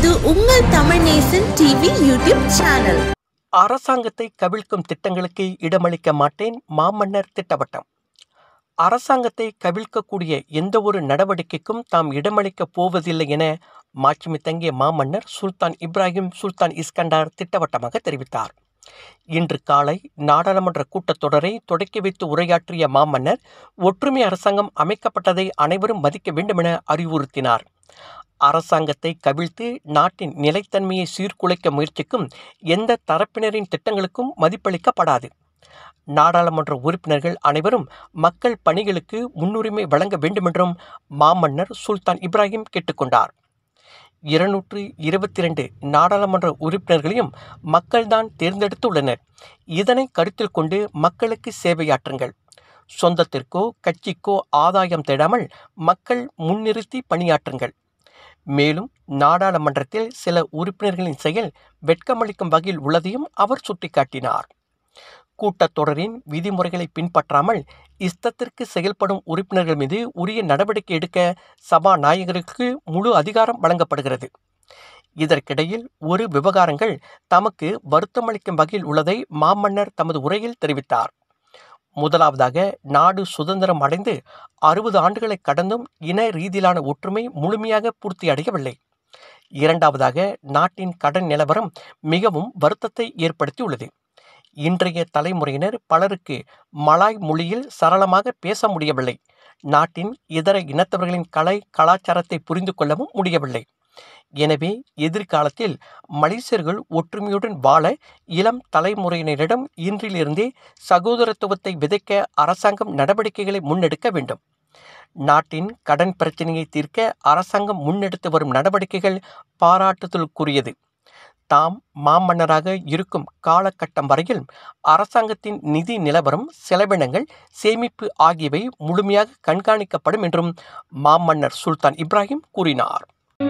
இது உங்கள் Tamil Nesan TV YouTube channel அரசாங்கத்தை கவிழ்க்கும் திட்டங்களுக்கு இடமளிக்க மாட்டேன் மாமன்னர் திட்டவட்டம் அரசாங்கத்தை கவிழ்க்கக்கூடிய எந்த ஒரு நடவடிக்கைக்கும் தாம் இடமளிக்கப் போவதில்லை என மாட்சிமை தங்கிய மாமன்னர் சுல்தான் இப்ராஹிம் சுல்தான் இஸ்கண்டார் திட்டவட்டமாக தெரிவித்தார் இன்று காலை நாடாளுமன்ற கூட்டத்தொடரை தொடக்கி வைத்து உரையாற்றிய மாமன்னர் ஒற்றுமை அரசாங்கம் அமைக்கப்பட்டதை அனைவரும் மதிக்க வேண்டுமென அறிவுறுத்தினார் அரசாங்கத்தை கவிழ்த்து நாட்டின் நிலைத்தன்மையை சீர்குலைக்க முயற்சிக்கும் எந்த தரப்பினரின் திட்டங்களுக்கும் மதிப்பளிக்கப்படாது நாடாளுமன்ற உறுப்பினர்கள் அனைவரும் மக்கள் பணிகளுக்கு முன்னுரிமை வழங்க வேண்டுமென்றும் மாமன்னர் சுல்தான் இப்ராஹிம் கேட்டுக்கொண்டார் இருநூற்று இருபத்தி ரெண்டு நாடாளுமன்ற உறுப்பினர்களையும் மக்கள்தான் தேர்ந்தெடுத்துள்ளனர் இதனை கருத்தில் கொண்டு மக்களுக்கு சேவையாற்றுங்கள் சொந்தத்திற்கோ கட்சிக்கோ ஆதாயம் தேடாமல் மக்கள் முன்னிறுத்தி பணியாற்றுங்கள் மேலும் நாடாளுமன்றத்தில் சில உறுப்பினர்களின் செயல் வெட்கமளிக்கும் வகையில் உள்ளதையும் அவர் சுட்டிக்காட்டினார் கூட்டத்தொடரின் விதிமுறைகளை பின்பற்றாமல் இஷ்டத்திற்கு செயல்படும் உறுப்பினர்கள் மீது உரிய நடவடிக்கை எடுக்க சபாநாயகருக்கு முழு அதிகாரம் வழங்கப்படுகிறது இதற்கிடையில் ஒரு விவகாரங்கள் தமக்கு வருத்தமளிக்கும் வகையில் உள்ளதை மாமன்னர் தமது உரையில் தெரிவித்தார் முதலாவதாக நாடு சுதந்திரம் அடைந்து அறுபது ஆண்டுகளை கடந்தும் இன ரீதியிலான ஒற்றுமை முழுமையாக பூர்த்தியடையவில்லை இரண்டாவதாக நாட்டின் கடன் நிலவரம் மிகவும் வருத்தத்தை ஏற்படுத்தியுள்ளது இன்றைய தலைமுறையினர் பலருக்கு மலாய் மொழியில் சரளமாக பேச முடியவில்லை நாட்டின் இதர இனத்தவர்களின் கலை கலாச்சாரத்தை புரிந்து கொள்ளவும் முடியவில்லை எனவே எதிர்காலத்தில் மலேசியர்கள் ஒற்றுமையுடன் வாழ இளம் தலைமுறையினரிடம் இன்றிலிருந்தே சகோதரத்துவத்தை விதைக்க அரசாங்கம் நடவடிக்கைகளை முன்னெடுக்க வேண்டும் நாட்டின் கடன் பிரச்சனையை தீர்க்க அரசாங்கம் முன்னெடுத்து வரும் நடவடிக்கைகள் பாராட்டுதலுக்குரியது தாம் மாமன்னராக இருக்கும் காலகட்டம் வரையில் அரசாங்கத்தின் நிதி நிலவரம் செலவினங்கள் சேமிப்பு ஆகியவை முழுமையாக கண்காணிக்கப்படும் என்றும் மாமன்னர் சுல்தான் இப்ராஹிம் கூறினார்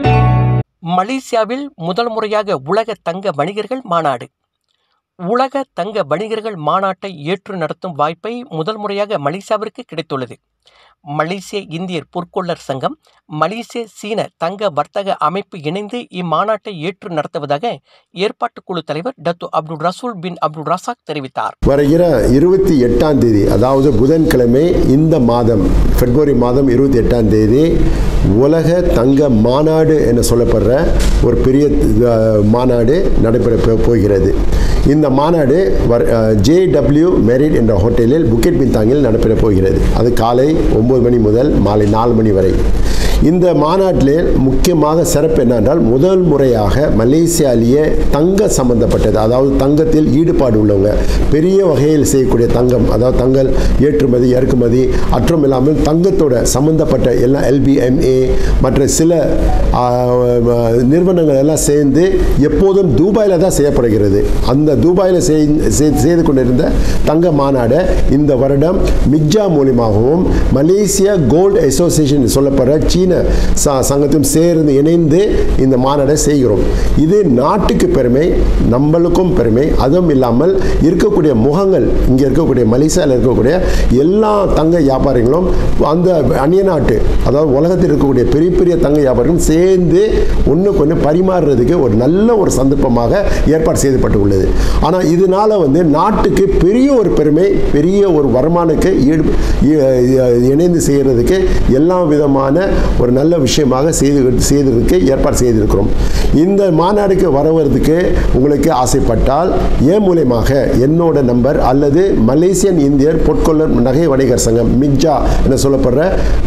மலேசியாவில் முதல் முறையாக உலக தங்க வணிகர்கள் மாநாடு உலக தங்க வணிகர்கள் மாநாட்டை ஏற்று நடத்தும் வாய்ப்பை முதல் முறையாக மலேசியாவிற்கு கிடைத்துள்ளது மலேசிய இந்தியர் பொற்கொள்ளர் சங்கம் மலேசிய சீன தங்க வர்த்தக அமைப்பு இணைந்து இம்மாநாட்டை ஏற்று நடத்துவதாக ஏற்பாட்டு குழு தலைவர் டத்து அப்துல் ரசூல் பின் அப்துல் ரசாக் தெரிவித்தார் வருகிற இருபத்தி எட்டாம் தேதி அதாவது புதன்கிழமை இந்த மாதம் பிப்ரவரி மாதம் இருபத்தி எட்டாம் தேதி உலக தங்க மாநாடு என சொல்லப்படுற ஒரு பெரிய அஹ், மாநாடு நடைபெற போ- போகிறது இந்த மாநாடு ஜே டபிள்யூ மெரிட் என்ற ஹோட்டலில் புக்கெட் பின்தாங்கில் நடைபெற போகிறது அது காலை ஒம்பது மணி முதல் மாலை நாலு மணி வரை இந்த மாநாட்டில் முக்கியமாக சிறப்பு என்னென்றால் முதல் முறையாக மலேசியாலேயே தங்க சம்பந்தப்பட்டது அதாவது தங்கத்தில் ஈடுபாடு உள்ளவங்க பெரிய வகையில் செய்யக்கூடிய தங்கம் அதாவது தங்கள் ஏற்றுமதி இறக்குமதி மற்றும் இல்லாமல் தங்கத்தோட சம்பந்தப்பட்ட எல்லாம் எல்பிஎம்ஏ மற்ற சில ஆ, நிறுவனங்கள் எல்லாம் சேர்ந்து எப்போதும் துபாயில் தான் செய்யப்படுகிறது அந்த துபாயில் செய்- செய்- செய்து கொண்டிருந்த தங்க மாநாடை இந்த வருடம் மிக்ஜா மூலியமாகவும் மலேசியா கோல்டு அசோசியேஷன் சொல்லப்படுற சீன ச- சங்கத்தையும் சேர்ந்து இணைந்து இந்த மாநாடை செய்கிறோம் இது நாட்டுக்கு பெருமை நம்மளுக்கும் பெருமை அதுவும் இல்லாமல் இருக்கக்கூடிய முகங்கள் இங்கே இருக்கக்கூடிய மலேசியாவில் இருக்கக்கூடிய எல்லா தங்க வியாபாரிகளும் அந்த அந்நிய நாட்டு அதாவது உலகத்தில் இருக்கக்கூடிய பெரிய பெரிய தங்க வியாபாரிகளும் சேர்ந்து ஒன்றுக்கு ஒன்று பரிமாறுறதுக்கு ஒரு நல்ல ஒரு சந்தர்ப்பமாக ஏற்பாடு செய்யப்பட்டு உள்ளது ஆனால் இதனால வந்து நாட்டுக்கு பெரிய ஒரு பெருமை பெரிய ஒரு வருமானக்கு ஈடு இ- இ- இணைந்து செய்கிறதுக்கு எல்லா விதமான ஒரு நல்ல விஷயமாக செய்து செய்ததுக்கு ஏற்பாடு செய்திருக்கிறோம் இந்த மாநாடுக்கு வரவதுக்கு உங்களுக்கு ஆசைப்பட்டால் என் மூலியமாக என்னோட நம்பர் அல்லது மலேசியன் இந்தியர் பொற்கொள்ளர் நகை வணிகர் சங்கம் மிக்ஜா என சொல்லப்படுற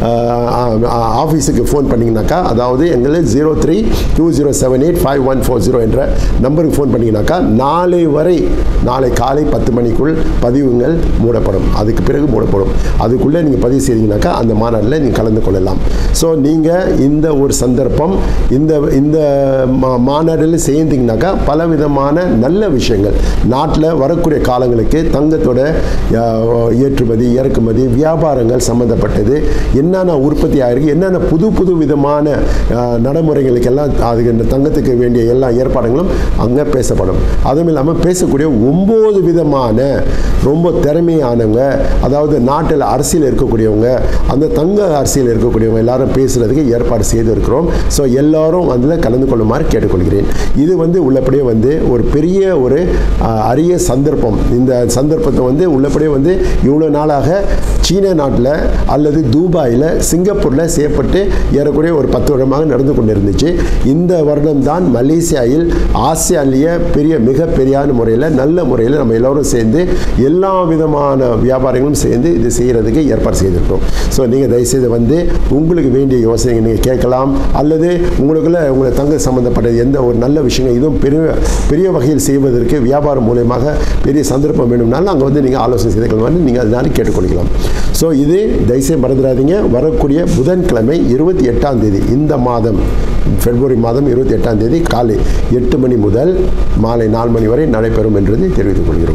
ஆஃபீஸுக்கு ஃபோன் பண்ணிங்கனாக்கா அதாவது எங்களுக்கு zero three two zero seven eight five one four zero என்ற நம்பருக்கு ஃபோன் பண்ணிங்கனாக்கா நாளை வரை நாளை காலை பத்து மணிக்குள் பதிவுங்கள் மூடப்படும் அதுக்கு பிறகு மூடப்படும் அதுக்குள்ளே நீங்கள் பதிவு செய்தீங்கனாக்கா அந்த மாநாட்டில் நீங்கள் கலந்து கொள்ளலாம் ஸோ நீங்கள் இந்த ஒரு சந்தர்ப்பம் இந்த இந்த மா மாநாட்டில் சேர்ந்தீங்கனாக்கா பல விதமான நல்ல விஷயங்கள் நாட்டில் வரக்கூடிய காலங்களுக்கு தங்கத்தோட அஹ், ஏற்றுமதி இறக்குமதி வியாபாரங்கள் சம்மந்தப்பட்டது என்னென்ன உற்பத்தி ஆகிருக்கு என்னென்ன புது புது விதமான அஹ், நடைமுறைகளுக்கெல்லாம் அதுக்கு இந்த தங்கத்துக்கு வேண்டிய எல்லா ஏற்பாடுகளும் அங்கே பேசப்படும் அதுவும் இல்லாமல் பேசக்கூடிய ஒம்பது விதமான ரொம்ப திறமையானவங்க அதாவது நாட்டில் அரசியல் இருக்கக்கூடியவங்க அந்த தங்க அரசியல் இருக்கக்கூடியவங்க எல்லாரும் பேச பேசுகிறதுக்கு ஏற்பாடு செய்திருக்கிறோம் ஸோ எல்லாரும் அதில் கலந்து கொள்ளுமாறு கேட்டுக்கொள்கிறேன் இது வந்து உள்ளபடியே வந்து ஒரு பெரிய ஒரு ஆஹ், அரிய சந்தர்ப்பம் இந்த சந்தர்ப்பத்தை வந்து உள்ளபடியே வந்து இவ்வளோ நாளாக சீன நாட்டில் அல்லது துபாயில் சிங்கப்பூரில் செய்யப்பட்டு ஏறக்குறைய ஒரு பத்து வருடமாக நடந்து கொண்டிருந்துச்சு இந்த வருடம் தான் மலேசியாவில் ஆசியாலேயே பெரிய மிகப்பெரியான முறையில் நல்ல முறையில் நம்ம எல்லோரும் சேர்ந்து எல்லா விதமான வியாபாரங்களும் சேர்ந்து இது செய்கிறதுக்கு ஏற்பாடு செய்திருக்கிறோம் ஸோ நீங்கள் தயவுசெய்து வந்து உங்களுக்கு வேண்டிய யோசனைகள் நீங்கள் கேட்கலாம் அல்லது உங்களுக்குள்ள உங்களை தங்க சம்மந்தப்பட்ட எந்த ஒரு நல்ல விஷயங்கள் இதுவும் பெரிய பெரிய வகையில் செய்வதற்கு வியாபாரம் மூலயமாக பெரிய சந்தர்ப்பம் வேணும்னாலும் அங்கே வந்து நீங்கள் ஆலோசனை செய்து கொள்வாங்க நீங்கள் அதனால கேட்டுக்கொள்ளிக்கலாம் ஸோ இது தயவுசெய்து மறந்துடாதீங்க வரக்கூடிய புதன்கிழமை இருபத்தி எட்டாம் தேதி இந்த மாதம் பிப்ரவரி மாதம் இருபத்தி எட்டாம் தேதி காலை எட்டு மணி முதல் மாலை நாலு மணி வரை நடைபெறும் என்றதை தெரிவித்துக் கொள்கிறோம்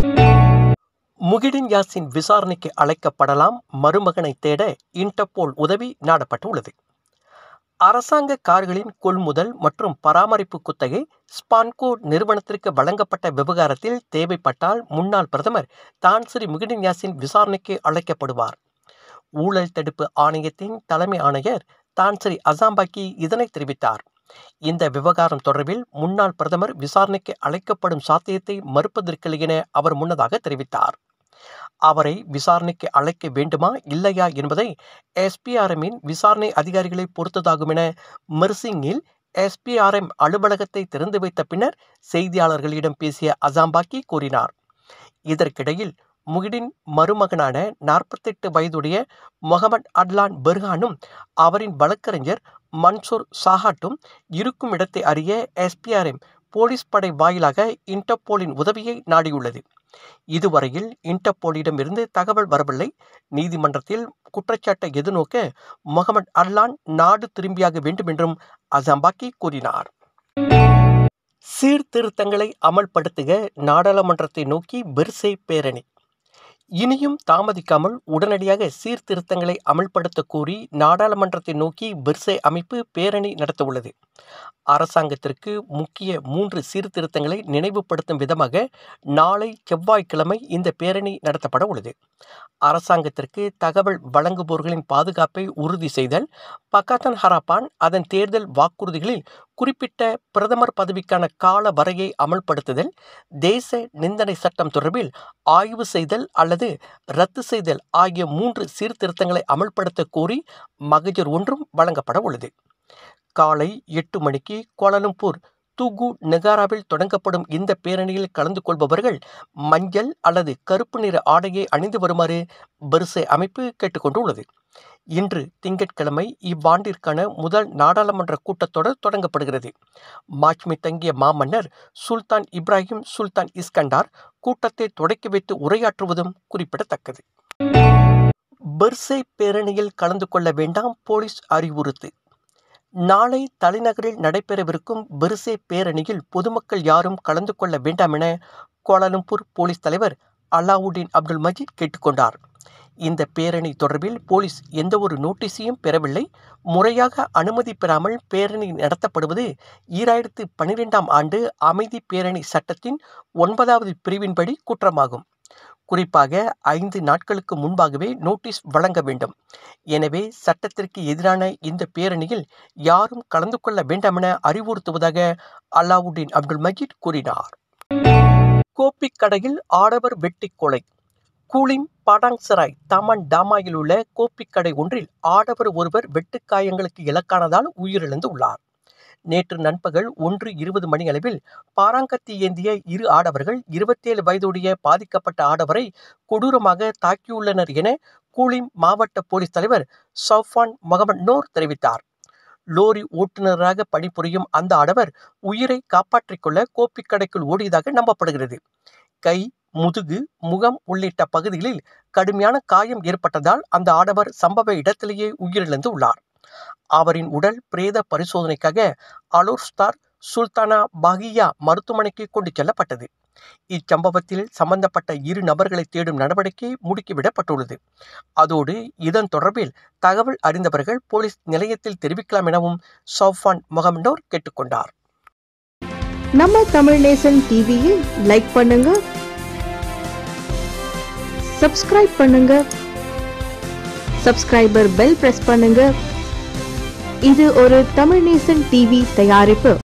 முகிடின் யாசின் விசாரணைக்கு அழைக்கப்படலாம் மருமகனை தேட இன்டர்போல் உதவி நாடப்பட்டுள்ளது அரசாங்க கார்களின் கொள்முதல் மற்றும் பராமரிப்பு குத்தகை ஸ்பான்கோ நிறுவனத்திற்கு வழங்கப்பட்ட விவகாரத்தில் தேவைப்பட்டால் முன்னாள் பிரதமர் தான்சிரி முகிடின் யாசின் விசாரணைக்கு அழைக்கப்படுவார் ஊழல் தடுப்பு ஆணையத்தின் தலைமை ஆணையர் தான்சிரி அசாம்பாக்கி இதனை தெரிவித்தார் இந்த விவகாரம் தொடர்பில் முன்னாள் பிரதமர் விசாரணைக்கு அழைக்கப்படும் சாத்தியத்தை மறுப்பதற்கில்லை என அவர் முன்னதாக தெரிவித்தார் அவரை விசாரணைக்கு அழைக்க வேண்டுமா இல்லையா என்பதை எஸ்பிஆர்எம்மின் விசாரணை அதிகாரிகளை பொறுத்ததாகும் என மெர்சிங்கில் எஸ்பிஆர்எம் அலுவலகத்தை திறந்து வைத்த பின்னர் செய்தியாளர்களிடம் பேசிய அசாம்பாக்கி கூறினார் இதற்கிடையில் முகிடின் மருமகனான நாற்பத்தெட்டு வயதுடைய முகமது அட்லான் பெர்ஹானும் அவரின் வழக்கறிஞர் மன்சூர் சாஹாட்டும் இருக்கும் இடத்தை அறிய எஸ்பிஆர்எம் போலீஸ் படை வாயிலாக இன்டர்போலின் உதவியை நாடியுள்ளது இதுவரையில் இன்டர்போலிடம் இருந்து தகவல் வரவில்லை நீதிமன்றத்தில் குற்றச்சாட்டை எதிர்நோக்க முகமது அல்லான் நாடு திரும்பியாக வேண்டும் என்றும் அசாம்பாக்கி கூறினார் சீர்திருத்தங்களை அமல்படுத்துக நாடாளுமன்றத்தை நோக்கி பெர்சே பேரணி இனியும் தாமதிக்காமல் உடனடியாக சீர்திருத்தங்களை அமல்படுத்த கோரி நாடாளுமன்றத்தை நோக்கி பெர்சே அமைப்பு பேரணி நடத்தவுள்ளது அரசாங்கத்திற்கு முக்கிய மூன்று சீர்திருத்தங்களை நினைவுபடுத்தும் விதமாக நாளை செவ்வாய்க்கிழமை இந்த பேரணி நடத்தப்பட உள்ளது அரசாங்கத்திற்கு தகவல் வழங்குபவர்களின் பாதுகாப்பை உறுதி செய்தல் பக்காத்தன் ஹராப்பான் அதன் தேர்தல் வாக்குறுதிகளில் குறிப்பிட்ட பிரதமர் பதவிக்கான கால வரையை அமல்படுத்துதல் தேச நிந்தனை சட்டம் தொடர்பில் ஆய்வு செய்தல் அல்லது ரத்து செய்தல் ஆகிய மூன்று சீர்திருத்தங்களை அமல்படுத்த கோரி மகஜர் ஒன்றும் வழங்கப்பட உள்ளது காலை எட்டு மணிக்கு கோலாலம்பூர் தூகு நெகாராவில் தொடங்கப்படும் இந்த பேரணியில் கலந்து கொள்பவர்கள் மஞ்சள் அல்லது கருப்பு நிற ஆடையை அணிந்து வருமாறு பெர்சே அமைப்பு கேட்டுக்கொண்டுள்ளது இன்று திங்கட்கிழமை இவ்வாண்டிற்கான முதல் நாடாளுமன்ற கூட்டத்தொடர் தொடங்கப்படுகிறது மாட்சிமை தங்கிய மாமன்னர் சுல்தான் இப்ராஹிம் சுல்தான் இஸ்கண்டார் கூட்டத்தை தொடக்கி வைத்து உரையாற்றுவதும் குறிப்பிடத்தக்கது பெர்சே பேரணியில் கலந்து கொள்ள வேண்டாம் போலீஸ் அறிவுறுத்து நாளை தலைநகரில் நடைபெறவிருக்கும் பெர்சே பேரணியில் பொதுமக்கள் யாரும் கலந்து கொள்ள வேண்டாம் என கோலாலம்பூர் போலீஸ் தலைவர் அலாவுதீன் அப்துல் மஜீத் கேட்டுக்கொண்டார் இந்த பேரணி தொடர்பில் போலீஸ் எந்த ஒரு நோட்டீஸையும் பெறவில்லை முறையாக அனுமதி பெறாமல் பேரணி நடத்தப்படுவது ஈராயிரத்து பனிரெண்டாம் ஆண்டு அமைதி பேரணி சட்டத்தின் ஒன்பதாவது பிரிவின்படி குற்றமாகும் குறிப்பாக ஐந்து நாட்களுக்கு முன்பாகவே நோட்டீஸ் வழங்க வேண்டும் எனவே சட்டத்திற்கு எதிரான இந்த பேரணியில் யாரும் கலந்து கொள்ள வேண்டாம் என அறிவுறுத்துவதாக அலாவுதீன் அப்துல் மஜீத் கூறினார் கோப்பிக் கடையில் ஆடவர் வெட்டி கொலை கூலிம் படாங்சராய் தமன் டாமாயில் உள்ள கோப்பிக் கடை ஒன்றில் ஆடவர் ஒருவர் வெட்டுக்காயங்களுக்கு இலக்கானதால் உயிரிழந்து உள்ளார் நேற்று நண்பகல் ஒன்று இருபது மணி அளவில் பாராங்கத்தி ஏந்திய இரு ஆடவர்கள் இருபத்தேழு வயதுடைய பாதிக்கப்பட்ட ஆடவரை கொடூரமாக தாக்கியுள்ளனர் என கூலிம் மாவட்ட போலீஸ் தலைவர் சௌஃபான் முகமது நூர் தெரிவித்தார் லோரி ஓட்டுநராக பணிபுரியும் அந்த ஆடவர் உயிரை காப்பாற்றிக் கொள்ள கோப்பிக் கடைக்குள் ஓடியதாக நம்பப்படுகிறது கை முதுகு முகம் உள்ளிட்ட பகுதிகளில் கடுமையான காயம் ஏற்பட்டதால் அந்த ஆடவர் சம்பவ இடத்திலேயே உயிரிழந்து உள்ளார் அவரின் உடல் பிரேத பரிசோதனைக்காக அலோர் ஸ்டார் சுல்தானா பாகியா மருத்துவமனைக்கு கொண்டு செல்லப்பட்டது இச்சம்பவத்தில் சம்பந்தப்பட்ட இரு நபர்களை தேடும் நடவடிக்கை முடுக்கிவிடப்பட்டுள்ளது அதோடு இதன் தொடர்பில் தகவல் அறிந்தவர்கள் போலீஸ் நிலையத்தில் தெரிவிக்கலாம் எனவும் சௌஃபான் முகமடோர் கேட்டுக்கொண்டார் நம்ம தமிழ் நேசன் டிவியை லைக் பண்ணுங்க சப்ஸ்கிரைப் பண்ணுங்க சப்ஸ்கிரைபர் பெல் பிரஸ் பண்ணுங்க இது ஒரு தமிழ் நேசன் டிவி தயாரிப்பு